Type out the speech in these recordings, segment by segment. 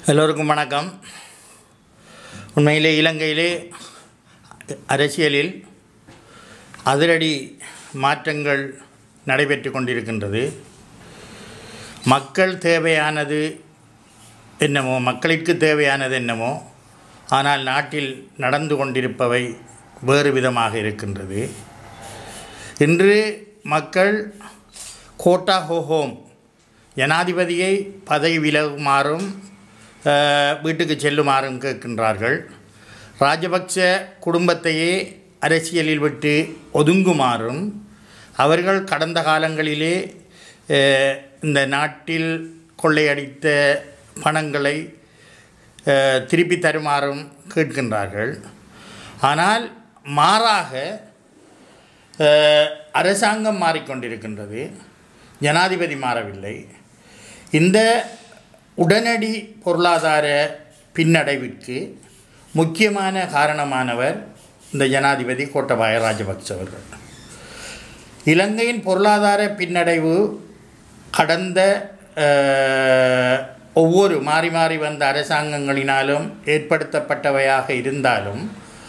எல்லோருக்கும் வணக்கம் உண்மையிலே இலங்கையிலே அரசியலில் அதிரடி மாற்றங்கள் நடைபெற்று கொண்டிருக்கின்றது மக்கள் தேவையானது என்னமோ மக்களுக்கு தேவையானது என்னமோ ஆனால் நாட்டில் நடந்து கொண்டிருப்பவை வேறு விதமாக இருக்கின்றது இன்று மக்கள் கோட்டா ஹோஹோம் ஜனாதிபதியை பதவி விலகுமாறும் அஹ், வீட்டுக்கு செல்லுமாறும் கேட்கின்றார்கள் ராஜபக்ச குடும்பத்தையே அரசியலில் விட்டு ஒதுங்குமாறும் அவர்கள் கடந்த காலங்களிலே அஹ், இந்த நாட்டில் கொள்ளையடித்த பணங்களை அஹ், திருப்பி தருமாறும் கேட்கின்றார்கள் ஆனால் மாறாக அஹ், அரசாங்கம் மாறிக்கொண்டிருக்கின்றது ஜனாதிபதி மாறவில்லை இந்த உடனடி பொருளாதார பின்னடைவிற்கு முக்கியமான காரணமானவர் இந்த ஜனாதிபதி கோட்டபாய ராஜபக்ச அவர்கள் இலங்கையின் பொருளாதார பின்னடைவு கடந்த அஹ், ஒவ்வொரு மாறி மாறி வந்த அரசாங்கங்களினாலும் ஏற்படுத்தப்பட்டவையாக இருந்தாலும்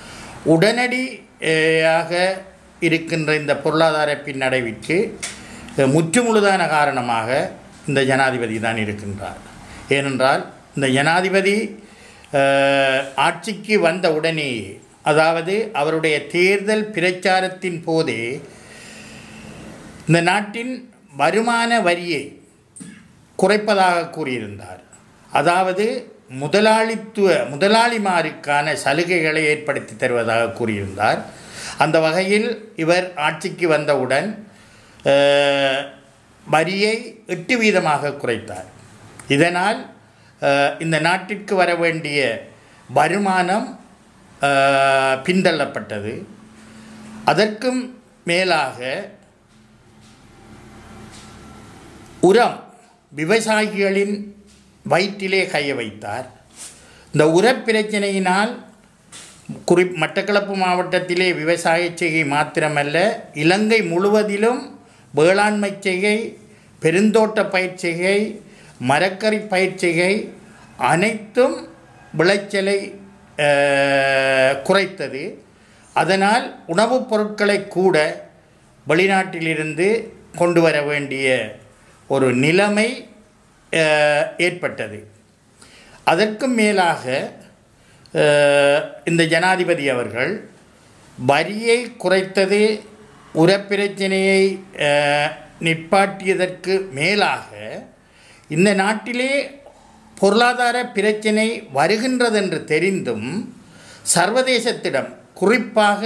உடனடியாக இருக்கின்ற இந்த பொருளாதார பின்னடைவிற்கு அஹ், முற்றுமுழுதான காரணமாக இந்த ஜனாதிபதி தான் இருக்கின்றார் ஏனென்றால் இந்த ஜனாதிபதி அஹ், ஆட்சிக்கு வந்த உடனேயே அதாவது அவருடைய தேர்தல் பிரச்சாரத்தின் போதே இந்த நாட்டின் வருமான வரியை குறைப்பதாக கூறியிருந்தார் அதாவது முதலாளித்துவ முதலாளிமாருக்கான சலுகைகளை ஏற்படுத்தி தருவதாக கூறியிருந்தார் அந்த வகையில் இவர் ஆட்சிக்கு வந்தவுடன் அஹ், வரியை எட்டு வீதமாக குறைத்தார் இதனால் அஹ், இந்த நாட்டிற்கு வர வேண்டிய வருமானம் அஹ், பின்தள்ளப்பட்டது அதற்கும் மேலாக உரம் விவசாயிகளின் வயிற்றிலே கைய வைத்தார் இந்த உரப் பிரச்சனையினால் குறி மட்டக்களப்பு மாவட்டத்திலே விவசாய செய்கை மாத்திரமல்ல இலங்கை முழுவதிலும் வேளாண்மை செய்கை பெருந்தோட்ட பயிர்ச்செய்கை மரக்கறி பயிர்ச்செய்கை அனைத்தும் விளைச்சலை அஹ், குறைத்தது அதனால் உணவுப் பொருட்களை கூட வெளிநாட்டிலிருந்து கொண்டு வர வேண்டிய ஒரு நிலைமை அஹ், ஏற்பட்டது அதற்கும் மேலாக அஹ், இந்த ஜனாதிபதி அவர்கள் வரியை குறைத்தது உரப்பிரச்சனையை அஹ், நிற்பாட்டியதற்கு மேலாக இந்த நாட்டிலே பொருளாதார பிரச்சனை வருகின்றதென்று தெரிந்தும் சர்வதேசத்திடம் குறிப்பாக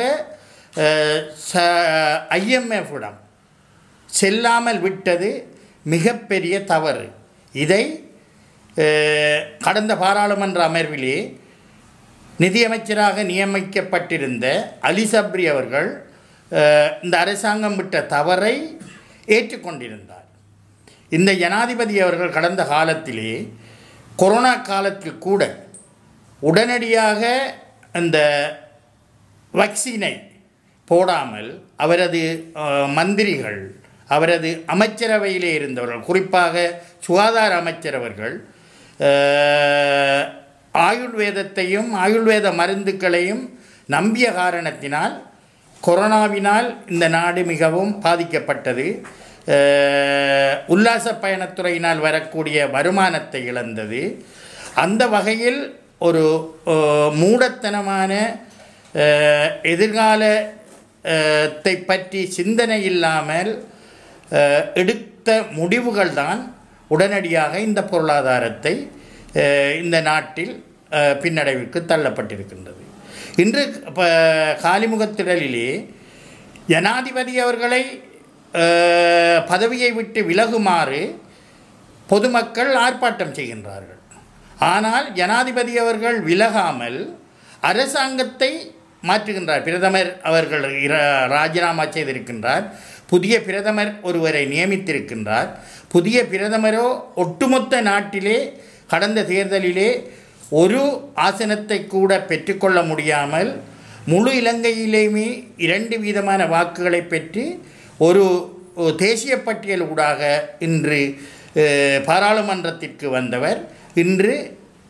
ஐஎம்எஃபிடம் செல்லாமல் விட்டது மிகப்பெரிய தவறு இதை அஹ், கடந்த பாராளுமன்ற அமர்விலே நிதியமைச்சராக நியமிக்கப்பட்டிருந்த அலி சப்ரி அவர்கள் அஹ், இந்த அரசாங்கம் விட்ட தவறை ஏற்றுக்கொண்டிருந்தார் இந்த ஜனாதிபதி அவர்கள் கடந்த காலத்திலே கொரோனா காலத்தில் கூட உடனடியாக அந்த வேக்சினை போடாமல் அவரது அஹ், மந்திரிகள் அவரது அமைச்சரவையிலே இருந்தவர்கள் குறிப்பாக சுகாதார அமைச்சர் அவர்கள் அஹ், ஆயுர்வேதத்தையும் ஆயுர்வேத மருந்துக்களையும் நம்பிய காரணத்தினால் கொரோனாவினால் இந்த நாடு மிகவும் பாதிக்கப்பட்டது அஹ், உல்லாச பயணத்துறையினால் வரக்கூடிய வருமானத்தை இழந்தது அந்த வகையில் ஒரு அஹ், மூடத்தனமான அஹ், எதிர்கால அஹ், த்தை பற்றி சிந்தனை இல்லாமல் அஹ், எடுத்த முடிவுகள் தான் உடனடியாக இந்த பொருளாதாரத்தை அஹ், இந்த நாட்டில் அஹ், பின்னடைவுக்கு தள்ளப்பட்டிருக்கின்றது இன்று இப்போ காலிமுகத்திடலிலே ஜனாதிபதி அவர்களை அஹ், பதவியை விட்டு விலகுமாறு பொதுமக்கள் ஆர்ப்பாட்டம் செய்கின்றார்கள் ஆனால் ஜனாதிபதி அவர்கள் விலகாமல் அரசாங்கத்தை மாற்றுகின்றார் பிரதமர் அவர்கள் இர- ராஜினாமா செய்திருக்கின்றார் புதிய பிரதமர் ஒருவரை நியமித்திருக்கின்றார் புதிய பிரதமரோ ஒட்டுமொத்த நாட்டிலே கடந்த தேர்தலிலே ஒரு ஆசனத்தை கூட பெற்றுக்கொள்ள முடியாமல் முழு இலங்கையிலேயுமே இரண்டு வீதமான வாக்குகளை பெற்று ஒரு ஒரு தேசிய பட்டியல் ஊடாக இன்று அஹ், பாராளுமன்றத்திற்கு வந்தவர் இன்று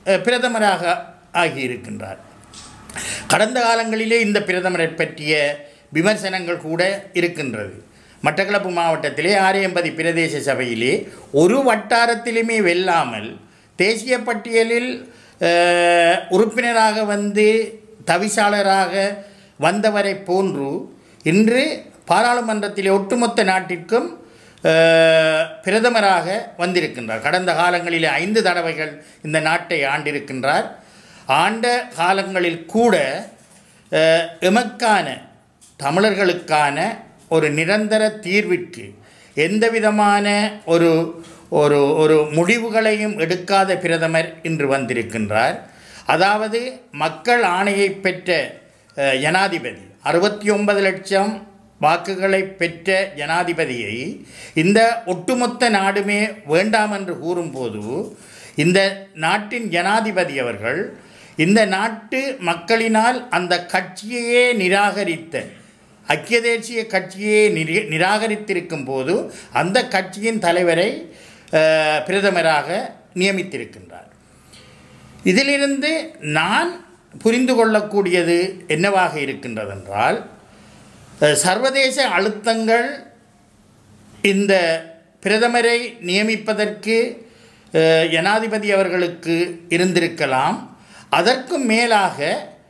அஹ், பிரதமராக ஆகியிருக்கின்றார் கடந்த காலங்களிலே இந்த பிரதமரை பற்றிய விமர்சனங்கள் கூட இருக்கின்றது மட்டக்களப்பு மாவட்டத்திலே ஆரியம்பதி பிரதேச சபையிலே ஒரு வட்டாரத்திலுமே வெல்லாமல் தேசிய பட்டியலில் அஹ், உறுப்பினராக வந்து தவிசாளராக வந்தவரை போன்று இன்று பாராளுமன்றத்திலே ஒட்டுமொத்த நாட்டிற்கும் அஹ், பிரதமராக வந்திருக்கின்றார் கடந்த காலங்களிலே ஐந்து தடவைகள் இந்த நாட்டை ஆண்டிருக்கின்றார் ஆண்ட காலங்களில் கூட அஹ், எமக்கான தமிழர்களுக்கான ஒரு நிரந்தர தீர்விற்கு எந்த விதமான ஒரு ஒரு ஒரு முடிவுகளையும் எடுக்காத பிரதமர் இன்று வந்திருக்கின்றார் அதாவது மக்கள் ஆணையை பெற்ற அஹ், ஜனாதிபதி அறுபத்தி ஒன்பது லட்சம் வாக்குகளை பெற்ற ஜனாதிபதியை இந்த ஒட்டுமொத்த நாடுமே வேண்டாம் என்று கூறும்போது இந்த நாட்டின் ஜனாதிபதி அவர்கள் இந்த நாட்டு மக்களினால் அந்த கட்சியையே நிராகரித்த ஐக்கிய தேசிய கட்சியை நிரி நிராகரித்திருக்கும் போது அந்த கட்சியின் தலைவரை அஹ், பிரதமராக நியமித்திருக்கின்றார் இதிலிருந்து நான் புரிந்து கொள்ளக்கூடியது என்னவாக இருக்கின்றதென்றால் அஹ், சர்வதேச அழுத்தங்கள் இந்த பிரதமரை நியமிப்பதற்கு அஹ், ஜனாதிபதி அவர்களுக்கு இருந்திருக்கலாம் அதற்கும் மேலாக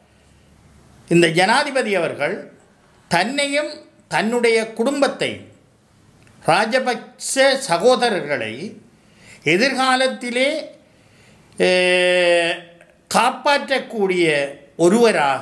இந்த ஜனாதிபதி அவர்கள் தன்னையும் தன்னுடைய குடும்பத்தை ராஜபக்ச சகோதரர்களை எதிர்காலத்திலே அஹ், காப்பாற்றக்கூடிய ஒருவராக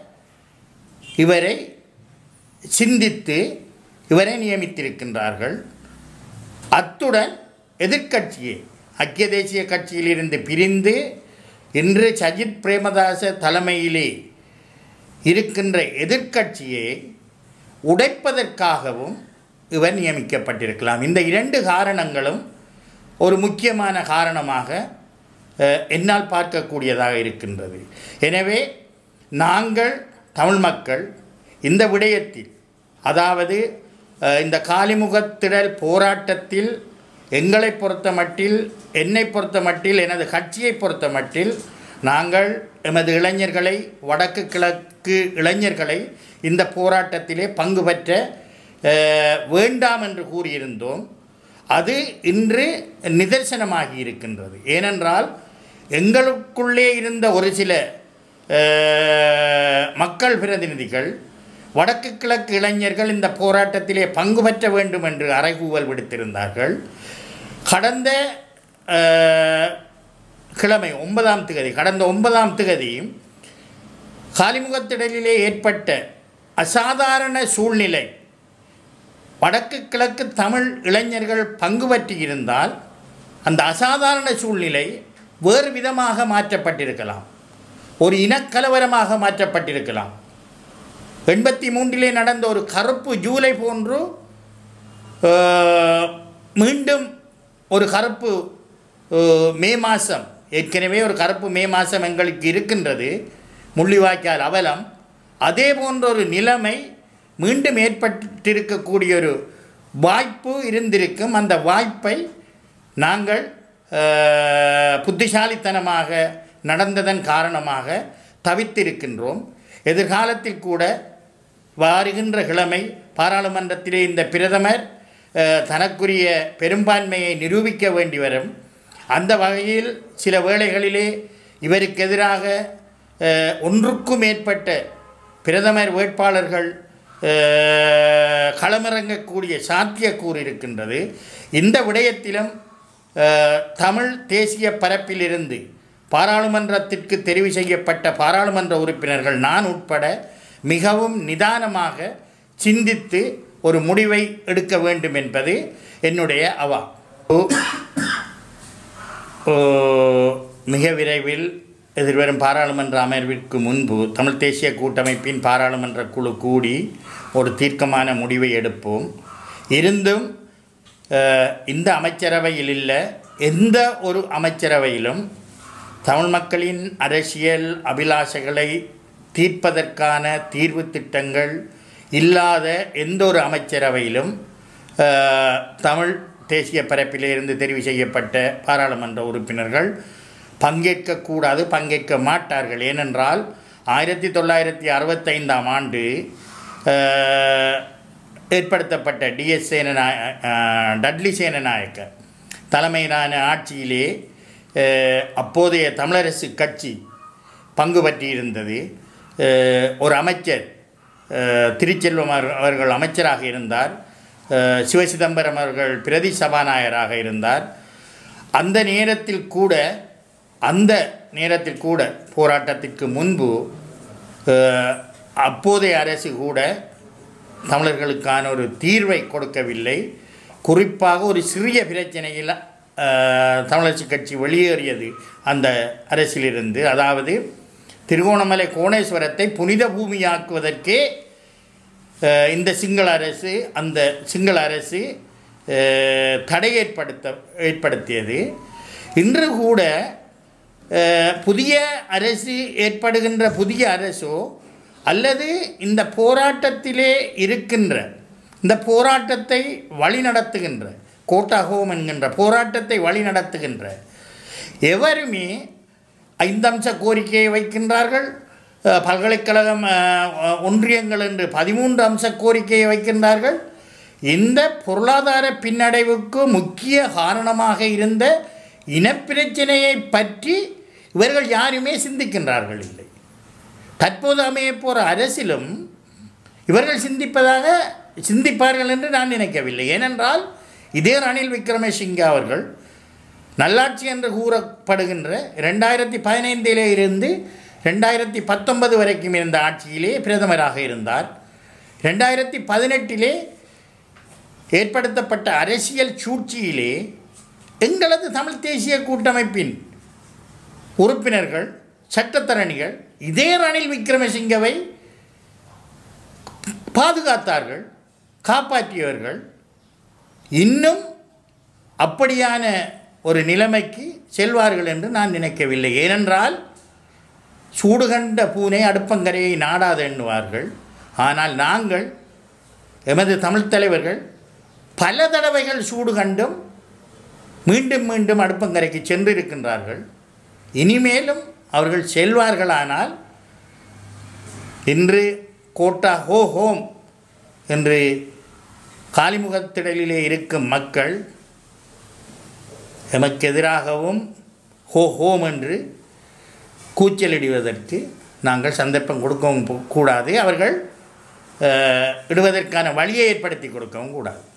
இவரை சிந்தித்து இவரை நியமித்திருக்கின்றார்கள் அத்துடன் எதிர்க்கட்சியை ஐக்கிய தேசிய கட்சியிலிருந்து பிரிந்து இன்று சஜித் பிரேமதாச தலைமையிலே இருக்கின்ற எதிர்க்கட்சியை உடைப்பதற்காகவும் இவர் நியமிக்கப்பட்டிருக்கலாம் இந்த இரண்டு காரணங்களும் ஒரு முக்கியமான காரணமாக அஹ், என்னால் பார்க்கக்கூடியதாக இருக்கின்றது எனவே நாங்கள் தமிழ் மக்கள் இந்த விடயத்தில் அதாவது அஹ், இந்த காலிமுகத்திடல் போராட்டத்தில் எங்களை பொறுத்த மட்டில் என்னை பொறுத்த மட்டில் எனது கட்சியை பொறுத்த மட்டில் நாங்கள் எமது இளைஞர்களை வடக்கு கிழக்கு இளைஞர்களை இந்த போராட்டத்திலே பங்கு பெற்ற அஹ், வேண்டாம் என்று கூறியிருந்தோம் அது இன்று நிதர்சனமாகி இருக்கின்றது ஏனென்றால் எங்களுக்குள்ளே இருந்த ஒரு சில அஹ், மக்கள் பிரதிநிதிகள் வடக்கு கிழக்கு இளைஞர்கள் இந்த போராட்டத்திலே பங்கு பெற்ற வேண்டும் என்று அறைகூவல் விடுத்திருந்தார்கள் கடந்த அஹ், கிழமை ஒன்பதாம் திகதி கடந்த ஒன்பதாம் திகதி காலிமுகத்திடலிலே ஏற்பட்ட அசாதாரண சூழ்நிலை வடக்கு கிழக்கு தமிழ் இளைஞர்கள் பங்கு பற்றியிருந்தால் அந்த அசாதாரண சூழ்நிலை வேறு விதமாக மாற்றப்பட்டிருக்கலாம் ஒரு இனக்கலவரமாக மாற்றப்பட்டிருக்கலாம் எண்பத்தி மூன்றிலே நடந்த ஒரு கருப்பு ஜூலை போன்று அஹ், மீண்டும் ஒரு கருப்பு அஹ், மே மாதம் ஏற்கனவே ஒரு கருப்பு மே மாதம் எங்களுக்கு இருக்கின்றது முள்ளிவாய்க்கால் அவலம் அதே போன்ற ஒரு நிலைமை மீண்டும் ஏற்பட்டிருக்கக்கூடிய ஒரு வாய்ப்பு இருந்திருக்கும் அந்த வாய்ப்பை நாங்கள் அஹ், புத்திசாலித்தனமாக நடந்ததன் காரணமாக தவித்திருக்கின்றோம் எதிர்காலத்தில் கூட வருகின்ற கிழமை பாராளுமன்றத்திலே இந்த பிரதமர் அஹ், தனக்குரிய பெரும்பான்மையை நிரூபிக்க வேண்டி வரும் அந்த வகையில் சில வேளைகளிலே இவருக்கு எதிராக அஹ், ஒன்றுக்கும் மேற்பட்ட பிரதமர் வேட்பாளர்கள் அஹ், களமிறங்கக்கூடிய சாத்தியக்கூறு இருக்கின்றது இந்த விடயத்திலும் அஹ், தமிழ் தேசிய பரப்பிலிருந்து பாராளுமன்றத்திற்கு தெரிவு செய்யப்பட்ட பாராளுமன்ற உறுப்பினர்கள் நான் உட்பட மிகவும் நிதானமாக சிந்தித்து ஒரு முடிவை எடுக்க வேண்டும் என்பது என்னுடைய அவா ஓ- ஓ, மிக விரைவில் எதிர்வரும் பாராளுமன்ற அமர்விற்கு முன்பு தமிழ் தேசிய கூட்டமைப்பின் பாராளுமன்ற குழு கூடி ஒரு தீர்க்கமான முடிவை எடுப்போம் இருந்தும் அஹ், இந்த அமைச்சரவையில் இல்லை எந்த ஒரு அமைச்சரவையிலும் தமிழ் மக்களின் அரசியல் அபிலாஷைகளை தீர்ப்பதற்கான தீர்வு திட்டங்கள் இல்லாத எந்த ஒரு அமைச்சரவையிலும் அஹ், தமிழ் தேசிய பரப்பிலிருந்து தெரிவு செய்யப்பட்ட பாராளுமன்ற உறுப்பினர்கள் பங்கேற்கக்கூடாது பங்கேற்க மாட்டார்கள் ஏனென்றால் ஆயிரத்தி தொள்ளாயிரத்தி அறுபத்தைந்தாம் ஆண்டு அஹ், ஏற்படுத்தப்பட்ட டிஎஸ் சேனநாய அஹ், டட்லி சேனநாயக்க தலைமையிலான ஆட்சியிலே அஹ், அப்போதைய தமிழரசு கட்சி பங்கு பற்றியிருந்தது அஹ், ஒரு அமைச்சர் அஹ், திருச்செல்வம் அவர்- அவர்கள் அமைச்சராக இருந்தார் அஹ், சிவசிதம்பரம் அவர்கள் பிரதி சபாநாயகராக இருந்தார் அந்த நேரத்தில் கூட அந்த நேரத்தில் கூட போராட்டத்திற்கு முன்பு அஹ், அப்போதைய அரசு கூட தமிழர்களுக்கான ஒரு தீர்வை கொடுக்கவில்லை குறிப்பாக ஒரு சிறிய பிரச்சனையில் அஹ், தமிழரசு கட்சி வெளியேறியது அந்த அரசிலிருந்து அதாவது திருகோணமலை கோணேஸ்வரத்தை புனித பூமியாக்குவதற்கே அஹ், இந்த சிங்கள அரசு அந்த சிங்கள அரசு அஹ், தடை ஏற்படுத்த ஏற்படுத்தியது இன்று கூட அஹ், புதிய அரசு ஏற்படுகின்ற புதிய அரசோ அல்லது இந்த போராட்டத்திலே இருக்கின்ற இந்த போராட்டத்தை வழிநடத்துகின்ற கோட்டாகோம் என்கின்ற போராட்டத்தை வழிநடத்துகின்ற எவருமே ஐந்தம்ச கோரிக்கையை வைக்கின்றார்கள் அஹ், பல்கலைக்கழகம் அஹ், அஹ், ஒன்றியங்கள் என்று பதிமூன்று அம்ச கோரிக்கையை வைக்கின்றார்கள் இந்த பொருளாதார பின்னடைவுக்கு முக்கிய காரணமாக இருந்த இனப்பிரச்சனையை பற்றி இவர்கள் யாருமே சிந்திக்கின்றார்கள் இல்லை தற்போது அமைய போகிற அரசிலும் இவர்கள் சிந்திப்பதாக சிந்திப்பார்கள் என்று நான் நினைக்கவில்லை ஏனென்றால் இதே ரணில் விக்ரமசிங்கே அவர்கள் நல்லாட்சி என்று கூறப்படுகின்ற ரெண்டாயிரத்தி பதினைந்திலே இருந்து ரெண்டாயிரத்தி பத்தொன்பது வரைக்கும் இருந்த ஆட்சியிலே பிரதமராக இருந்தார் ரெண்டாயிரத்தி பதினெட்டிலே ஏற்படுத்தப்பட்ட அரசியல் சூழ்ச்சியிலே எங்களது தமிழ் தேசிய கூட்டமைப்பின் உறுப்பினர்கள் சட்டத்தரணிகள் இதே ரணில் விக்ரமசிங்கவை பாதுகாத்தார்கள் காப்பாற்றியவர்கள் இன்னும் அப்படியான ஒரு நிலைமைக்கு செல்வார்கள் என்று நான் நினைக்கவில்லை ஏனென்றால் சூடு கண்ட பூனை அடுப்பங்கரையை நாடாது எண்ணுவார்கள் ஆனால் நாங்கள் எமது தமிழ்த் தலைவர்கள் பல தடவைகள் சூடு கண்டும் மீண்டும் மீண்டும் அடுப்பங்கரைக்கு சென்றிருக்கின்றார்கள் இனிமேலும் அவர்கள் செல்வார்களானால் இன்று கோட்டா ஹோ ஹோம் என்று காலிமுகத்திடலிலே இருக்கும் மக்கள் எமக்கு எதிராகவும் ஹோ ஹோம் என்று கூச்சலிடுவதற்கு நாங்கள் சந்தர்ப்பம் கொடுக்கவும் கூடாது அவர்கள் அஹ், இடுவதற்கான வழியை ஏற்படுத்தி கொடுக்கவும் கூடாது